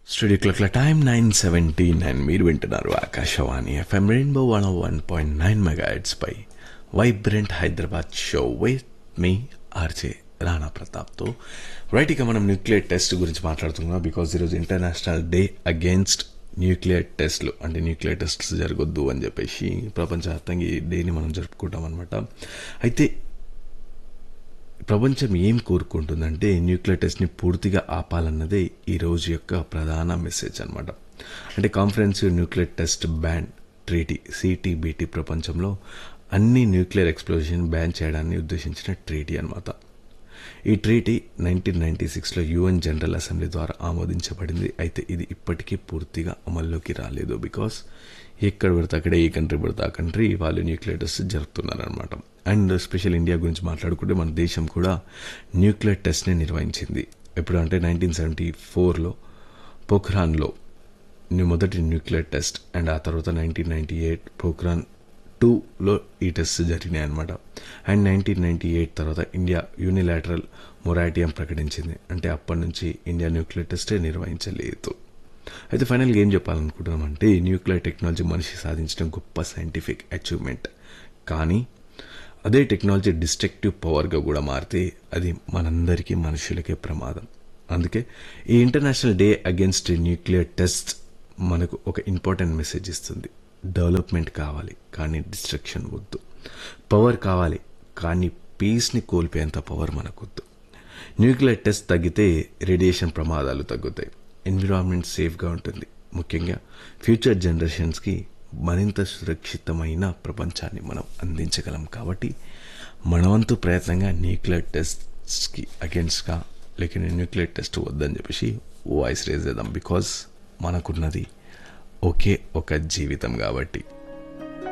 studio క్లాక్ల time nine seventeen and మీరు వింటున్నారు Akashvani FM rainbow one one point nine mega పై vibrant Hyderabad show with me RJ Rana ప్రతాప్తో right ఇక మనం న్యూక్లియర్ టెస్ట్ గురించి మాట్లాడుతున్నాం బికాజ్ ఈరోజు ఇంటర్నేషనల్ డే అగేన్స్ట్ న్యూక్లియర్ టెస్ట్లు అంటే న్యూక్లియర్ టెస్ట్స్ జరగొద్దు అని చెప్పేసి ప్రపంచవ్యాప్తంగా ఈ డేని మనం జరుపుకుంటాం అనమాట అయితే ప్రపంచం ఏం కోరుకుంటుందంటే న్యూక్లియర్ టెస్ట్ని పూర్తిగా ఆపాలన్నదే ఈ రోజు యొక్క ప్రధాన మెసేజ్ అనమాట అంటే conference nuclear test ban treaty CTBT ప్రపంచంలో అన్ని న్యూక్లియర్ ఎక్స్ప్లోజన్ బ్యాన్ చేయడాన్ని ఉద్దేశించిన ట్రీటీ అనమాట ఈ ట్రీటీ నైన్టీన్ నైన్టీ సిక్స్లో యుఎన్ జనరల్ అసెంబ్లీ ద్వారా ఆమోదించబడింది అయితే ఇది ఇప్పటికీ పూర్తిగా అమల్లోకి రాలేదు బికాస్ ఎక్కడ పడితే అక్కడ ఏ కంట్రీ పడితే ఆ కంట్రీ వాళ్ళు న్యూక్లియర్ టెస్ట్ జరుపుతున్నారనమాట అండ్ స్పెషల్ ఇండియా గురించి మాట్లాడుకుంటే మన దేశం కూడా న్యూక్లియర్ టెస్ట్ని నిర్వహించింది ఎప్పుడు అంటే నైన్టీన్ సెవెంటీ ఫోర్లో పోఖ్రాన్లో మొదటి న్యూక్లియర్ టెస్ట్ అండ్ ఆ తర్వాత నైన్టీన్ నైన్టీ ఎయిట్ పోఖ్రాన్ టూలో ఈ టెస్ట్ జరిగినాయి అనమాట అండ్ నైన్టీన్ నైన్టీ ఎయిట్ తర్వాత ఇండియా యూనిలాటరల్ మొరాటియం ప్రకటించింది అంటే అప్పటి నుంచి ఇండియా న్యూక్లియర్ టెస్టే నిర్వహించలేదు అయితే ఫైనల్గా ఏం చెప్పాలనుకుంటున్నామంటే న్యూక్లియర్ టెక్నాలజీ మనిషి సాధించడం గొప్ప సైంటిఫిక్ అచీవ్మెంట్ కానీ అదే టెక్నాలజీ డిస్ట్రక్టివ్ పవర్గా కూడా మారితే అది మనందరికీ మనుషులకే ప్రమాదం అందుకే ఈ international day against nuclear test మనకు ఒక ఇంపార్టెంట్ మెసేజ్ ఇస్తుంది డెవలప్మెంట్ కావాలి కానీ డిస్ట్రక్షన్ వద్దు పవర్ కావాలి కానీ పీస్ని కోల్పోయేంత పవర్ మనకొద్దు న్యూక్లియర్ టెస్ట్ తగ్గితే రేడియేషన్ ప్రమాదాలు తగ్గుతాయి ఎన్విరాన్మెంట్ సేఫ్గా ఉంటుంది ముఖ్యంగా ఫ్యూచర్ జనరేషన్స్కి మరింత సురక్షితమైన ప్రపంచాన్ని మనం అందించగలం కాబట్టి మనవంతు ప్రయత్నంగా న్యూక్లియర్ టెస్ట్కి అగేన్స్ట్గా లేక న్యూక్లియర్ టెస్ట్ వద్దని చెప్పేసి వాయిస్ రేజ్ చేద్దాం బికాజ్ మనకున్నది ఒకే ఒక జీవితం కాబట్టి